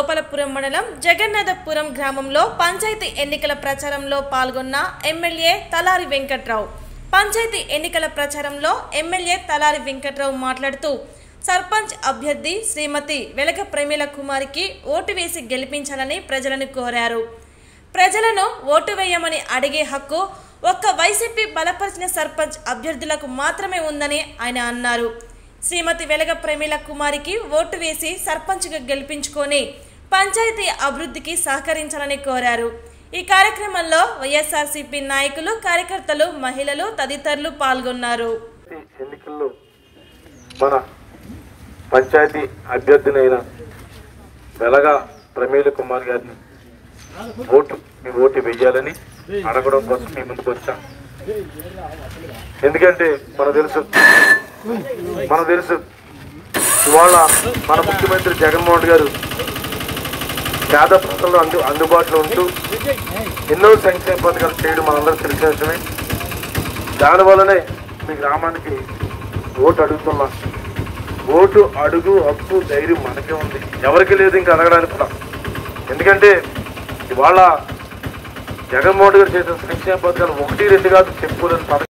గోపాలపురం మండలం జగన్నాథపురం గ్రామంలో పంచాయతీ ఎన్నికల ప్రచారంలో పాల్గొన్న ఎమ్మెల్యే తలారి వెంకట్రావు పంచాయతీ ఎన్నికల ప్రచారంలో ఎమ్మెల్యే తలారి వెంకట్రావు మాట్లాడుతూ సర్పంచ్ అభ్యర్థి శ్రీమతి వెలగ ప్రమీల కుమారికి ఓటు వేసి గెలిపించాలని ప్రజలను కోరారు ప్రజలను ఓటు వేయమని అడిగే హక్కు ఒక్క వైసీపీ బలపరిచిన సర్పంచ్ అభ్యర్థులకు మాత్రమే ఉందని ఆయన అన్నారు శ్రీమతి వెలగ ప్రమీల కుమారికి ఓటు వేసి సర్పంచ్గా గెలిపించుకొని పంచాయతీ అభివృద్ధికి సహకరించాలని కోరారు ఈ కార్యక్రమంలో వైఎస్ఆర్సీపీ నాయకులు కార్యకర్తలు మహిళలు తదితరులు పాల్గొన్నారు ఎన్నికల్లో మన పంచాయతీ అభ్యర్థినైన వెలగా ప్రమీల కుమార్ గారిని ఓటు మీ ఓటు వెయ్యాలని అడగడం కోసం మీ ముందుకు వచ్చాం ఎందుకంటే మనకు తెలుసు మనకు తెలుసు ఇవాళ మన ముఖ్యమంత్రి జగన్మోహన్ గారు పేద ప్రజల్లో అందు అందుబాటులో ఉంటూ ఎన్నో సంక్షేమ పథకాలు చేయడం మనందరూ తెలిసిన విషయమే దానివల్లనే మీ గ్రామానికి ఓటు అడుగుతున్నా ఓటు అడుగు హక్కు ధైర్యం మనకే ఉంది ఎవరికి లేదు ఇంకా అడగడానికి కూడా ఎందుకంటే ఇవాళ జగన్మోహన్ గారు చేసిన సంక్షేమ పథకాలు ఒకటి రెండు కాదు చెప్పుకోలేని పథకం